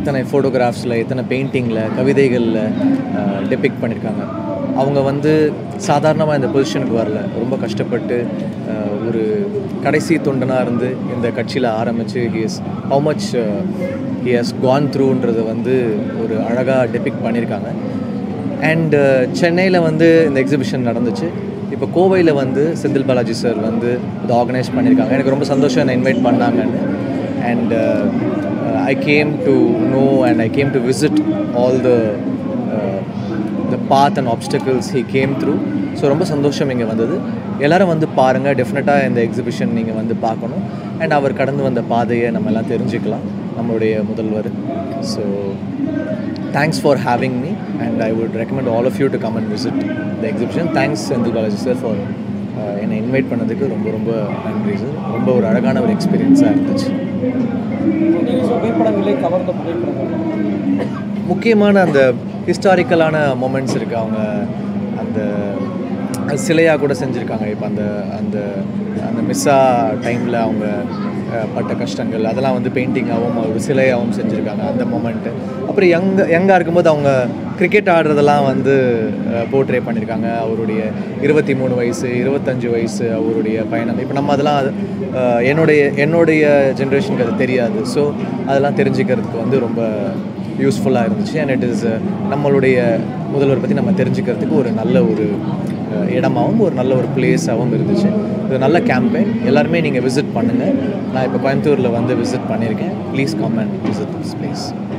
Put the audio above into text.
எத்தனை ஃபோட்டோகிராஃப்ஸில் எத்தனை பெயிண்டிங்கில் கவிதைகளில் டெபிக் பண்ணியிருக்காங்க அவங்க வந்து சாதாரணமாக இந்த பொசிஷனுக்கு வரல ரொம்ப கஷ்டப்பட்டு அஹ், ஒரு கடைசி தொண்டனாக இருந்து இந்த கட்சியில் ஆரம்பித்து his how much he has gone த்ரூன்றதை வந்து ஒரு அழகாக டெபிக் பண்ணியிருக்காங்க அண்டு சென்னையில் வந்து இந்த எக்ஸிபிஷன் நடந்துச்சு இப்போ கோவையில் வந்து செந்தில் பாலாஜி சார் வந்து இதை ஆர்கனைஸ் பண்ணியிருக்காங்க எனக்கு ரொம்ப சந்தோஷம் என்னை இன்வைட் பண்ணாங்கன்னு and I came to know and I came to visit all the the path and obstacles he came through so ரொம்ப சந்தோஷம் இங்கே வந்தது எல்லாரும் வந்து பாருங்கள் டெஃபினட்டாக இந்த எக்ஸிபிஷன் நீங்கள் வந்து பார்க்கணும் அண்ட் அவர் கடந்து வந்த பாதையை நம்ம எல்லாம் தெரிஞ்சுக்கலாம் நம்மளுடைய முதல்வர் so thanks for having me and I would recommend all of you to come and visit the exhibition thanks Senthil Balaji sir for என்னை இன்வைட் பண்ணதுக்கு ரொம்ப ரொம்ப நன்றி சார் ரொம்ப ஒரு அழகான ஒரு எக்ஸ்பீரியன்ஸாக இருந்துச்சு நீங்கள் புகைப்படங்களை கவர்ந்த புகைப்படங்கள் முக்கியமான அந்த ஹிஸ்டாரிக்கலான மொமெண்ட்ஸ் இருக்குது அவங்க அந்த அது சிலையாக கூட செஞ்சுருக்காங்க இப்போ அந்த அந்த அந்த மிஸ்ஸா டைமில் அவங்க அஹ், பட்ட கஷ்டங்கள் அதெல்லாம் வந்து பெயிண்டிங்காகவும் ஒரு சிலையாகவும் செஞ்சுருக்காங்க அந்த மொமெண்ட்டு அப்புறம் யங் யங்காக இருக்கும்போது அவங்க கிரிக்கெட் ஆடுறதெல்லாம் வந்து போர்ட்ரே பண்ணியிருக்காங்க அவருடைய இருபத்தி மூணு வயசு இருபத்தஞ்சு வயசு அவருடைய பயணம் இப்போ நம்ம அதெல்லாம் அஹ், என்னுடைய என்னுடைய ஜென்ரேஷனுக்கு அது தெரியாது ஸோ அதெல்லாம் தெரிஞ்சுக்கிறதுக்கு வந்து ரொம்ப யூஸ்ஃபுல்லாக இருந்துச்சு அண்ட் இட் இஸ் நம்மளுடைய முதல்வர் பற்றி நம்ம தெரிஞ்சுக்கிறதுக்கு ஒரு நல்ல ஒரு அஹ், இடமாவும் ஒரு நல்ல ஒரு பிளேஸாகவும் இருந்துச்சு இது நல்ல கேம்பெயின் எல்லாருமே நீங்கள் விசிட் பண்ணுங்கள் நான் இப்போ கோயம்புத்தூரில் வந்து விசிட் பண்ணியிருக்கேன் please come and visit this place